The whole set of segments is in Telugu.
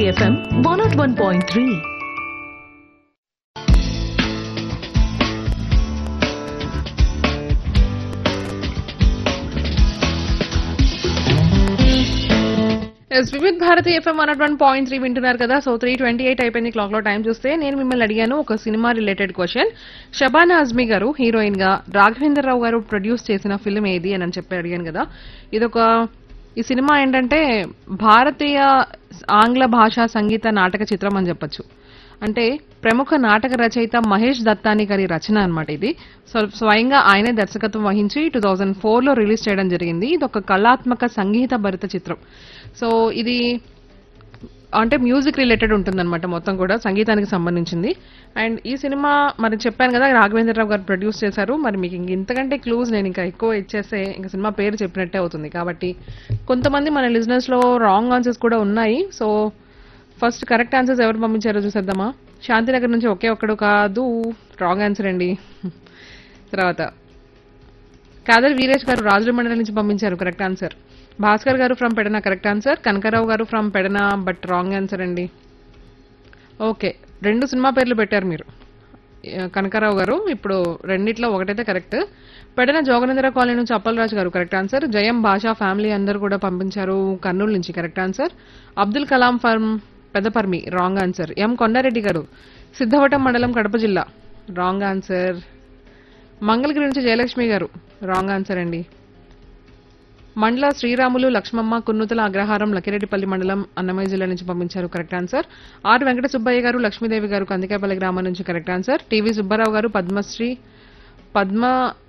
Bharati FM one not one point three yes Vividh Bharati FM one one point three వింటున్నారు కదా సో త్రీ ట్వంటీ ఎయిట్ అయిపోయింది క్లాక్ లో టైం చూస్తే నేను మిమ్మల్ని అడిగాను ఒక cinema related question Shabana Azmi garu heroine గా రాఘవేంద్ర రావు గారు ప్రొడ్యూస్ చేసిన ఫిల్మ్ ఏది అని అని చెప్పి అడిగాను కదా ఇదొక ఈ సినిమా ఏంటంటే భారతీయ ఆంగ్ల భాషా సంగీత నాటక చిత్రం అని చెప్పొచ్చు అంటే ప్రముఖ నాటక రచయిత మహేష్ దత్తాని గారి రచన అన్నమాట ఇది సో స్వయంగా ఆయనే దర్శకత్వం వహించి టూ థౌజండ్ ఫోర్ లో రిలీజ్ చేయడం జరిగింది ఇది ఒక కళాత్మక సంగీత భరిత చిత్రం సో ఇది అంటే మ్యూజిక్ రిలేటెడ్ ఉంటుందన్నమాట మొత్తం కూడా సంగీతానికి సంబంధించింది అండ్ ఈ సినిమా మరి చెప్పాను కదా రాఘవేంద్రరావు గారు ప్రొడ్యూస్ చేశారు మరి మీకు ఇంక ఇంతకంటే క్లూజ్ నేను ఇంకా ఎక్కువ ఇచ్చేస్తే ఇంకా సినిమా పేరు చెప్పినట్టే అవుతుంది కాబట్టి కొంతమంది మన లిజినెస్ లో రాంగ్ ఆన్సర్స్ కూడా ఉన్నాయి సో ఫస్ట్ కరెక్ట్ ఆన్సర్స్ ఎవరు పంపించారో చూసేద్దామా శాంతినగర్ నుంచి ఒకే ఒక్కడు కాదు రాంగ్ ఆన్సర్ అండి తర్వాత కాదర్ వీరేష్ గారు రాజుల మండలి నుంచి పంపించారు correct answer Bhaskar garu from Pedana correct answer Kanakarao garu from Pedana but wrong answer అండి ఓకే రెండు సినిమా పేర్లు పెట్టారు మీరు ఆ, కనకారావు గారు ఇప్పుడు రెండిట్లో ఒకటైతే కరెక్ట్ పెడన జోగనేంద్ర కాలనీ నుంచి అప్పలరాజు గారు కరెక్ట్ ఆన్సర్ జయం భాషా ఫ్యామిలీ అందరూ కూడా పంపించారు కర్నూలు నుంచి correct answer Abdul Kalam from Peddaparmi wrong answer M Kondareddy garu Siddhavatam మండలం కడప జిల్లా రాంగ్ ఆన్సర్ మంగళగిరి నుంచి జయలక్ష్మి గారు రాంగ్ ఆన్సర్ అండి మండల శ్రీరాములు లక్ష్మమ్మ కున్నుతల అగ్రహారం లకిరెడ్డిపల్లి మండలం అన్నమయ్య జిల్లా నుంచి పంపించారు correct answer R Venkata Subbaiah garu Lakshmidevi గారు కందికాయపల్లి గ్రామం నుంచి correct answer TV Subbarao garu Padmasri Padma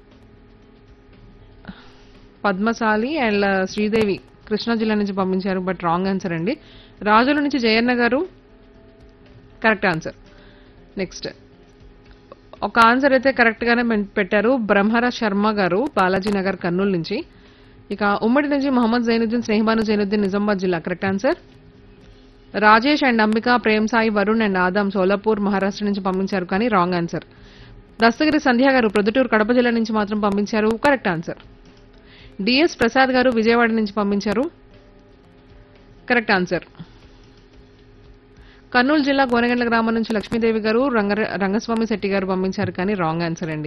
Padmashali and Sridevi Krishna జిల్లా నుంచి పంపించారు బట్ రాంగ్ ఆన్సర్ అండి రాజుల నుంచి Jayanna garu correct answer next ఒక ఆన్సర్ అయితే కరెక్ట్ గానే మెన్- పెట్టారు బ్రహ్మర శర్మ గారు బాలాజీ నగర్ కర్నూలు నుంచి ఇక ఉమ్మడి నుంచి మొహమ్మద్ జైనుద్దీన్ స్నేహబాను జైనుద్దీన్ నిజామాబాద్ జిల్లా correct answer Rajesh and Ambika Prem Sai Varun and Adam Solapur Maharashtra నుంచి పంపించారు కానీ రాంగ్ ఆన్సర్ దస్తగిరి సంధ్య గారు ప్రొద్దుటూరు కడప జిల్లా నుంచి మాత్రం పంపించారు కరెక్ట్ ఆన్సర్ డిఎస్ ప్రసాద్ గారు విజయవాడ నుంచి పంపించారు కరెక్ట్ ఆన్సర్ కర్నూలు జిల్లా గోనగండ్ల గ్రామం నుంచి లక్ష్మీదేవి గారు రంగ రంగస్వామి శెట్టి గారు పంపించారు కానీ రాంగ్ ఆన్సర్ అండి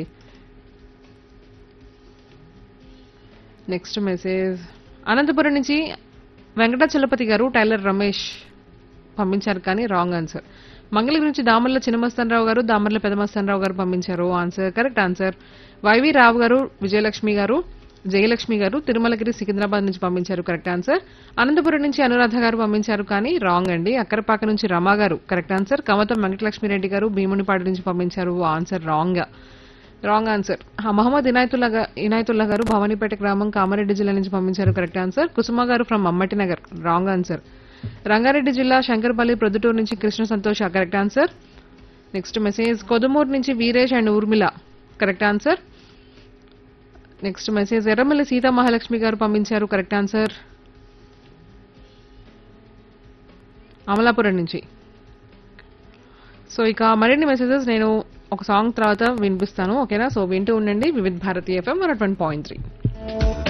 నెక్స్ట్ మెసేజ్ అనంతపురం నుంచి వెంకటాచలపతి గారు టైలర్ రమేష్ పంపించారు కానీ రాంగ్ ఆన్సర్ మంగళగిరి నుంచి దామర్ల చిన్నమస్తానరావు గారు దామర్ల పెదమస్తానరావు గారు పంపించారు answer correct answer Y V Rao garu Vijayalakshmi గారు జయలక్ష్మి గారు తిరుమలగిరి సికింద్రాబాద్ నుంచి పంపించారు కరెక్ట్ ఆన్సర్ అనంతపురం నుంచి అనురాధ గారు పంపించారు కానీ రాంగ్ అండి అక్కరపాక నుంచి రమా గారు కరెక్ట్ ఆన్సర్ కమతం వెంకటలక్ష్మిరెడ్డి గారు భీమునిపాడు నుంచి పంపించారు ఆన్సర్ రాంగ్ రాంగ్ ఆన్సర్ హ, మహమ్మద్ ఇనాయతుల్లా గా- ఇనాయతుల్లా గారు భవానీపేట గ్రామం కామారెడ్డి జిల్లా నుంచి పంపించారు correct answer Kusuma garu from Mammati Nagar wrong answer Rangareddy జిల్లా శంకర్పల్లి ప్రొద్దుటూరు నుంచి Krishna Santosh correct answer next message Kodumuru నుంచి Veeresh and Urmila correct answer next message Erramalli Seetha Mahalakshmi garu పంపించారు కరెక్ట్ ఆన్సర్ అమలాపురం నుంచి సో ఇక మరిన్ని మెసేజెస్ నేను ఒక సాంగ్ తర్వాత వినిపిస్తాను ఓకేనా సో వింటూ ఉండండి Vividh Bharati FM one point three